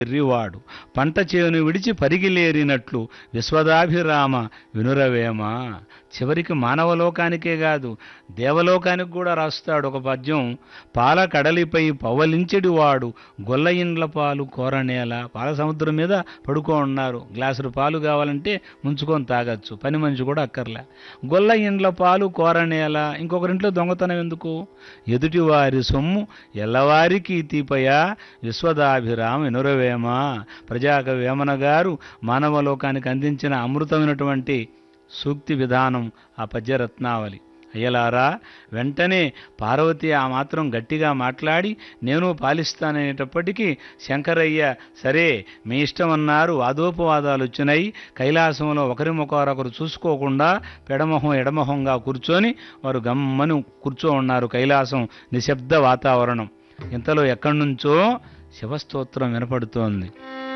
ఎర్రివాడు పంట చేను విడిచి పరిగిలేరినట్లు విశ్వదాభిరామ వినురవేమ చివరికి మానవలోకానికే కాదు దేవలోకానికి కూడా రాస్తాడు ఒక పద్యం పాల కడలిపై పవలించెడివాడు గొల్ల ఇండ్ల పాలు కోరనేల పాల సముద్రం మీద పడుకో ఉన్నారు గ్లాసులు పాలు కావాలంటే ముంచుకొని తాగొచ్చు పని మనిషి కూడా అక్కర్లే గొల్ల ఇండ్ల పాలు కోరనేల ఇంకొకరింట్లో దొంగతనం ఎందుకు ఎదుటివారి సొమ్ము ఎల్లవారికి తీపయా విశ్వదాభిరామ వినురవేమ ప్రజాక వేమన గారు మానవలోకానికి అందించిన అమృతమైనటువంటి సూక్తి విధానం ఆ పద్యరత్నావళి అయ్యలారా వెంటనే పార్వతి ఆ మాత్రం గట్టిగా మాట్లాడి నేను పాలిస్తాననేటప్పటికీ శంకరయ్య సరే మీ ఇష్టం అన్నారు వాదోపవాదాలు వచ్చినాయి కైలాసంలో ఒకరి ముఖారొకరు చూసుకోకుండా పెడమొహం ఎడమొహంగా కూర్చొని వారు గమ్మని కూర్చో ఉన్నారు కైలాసం నిశ్శబ్ద వాతావరణం ఇంతలో ఎక్కడి నుంచో శివస్తోత్రం వినపడుతోంది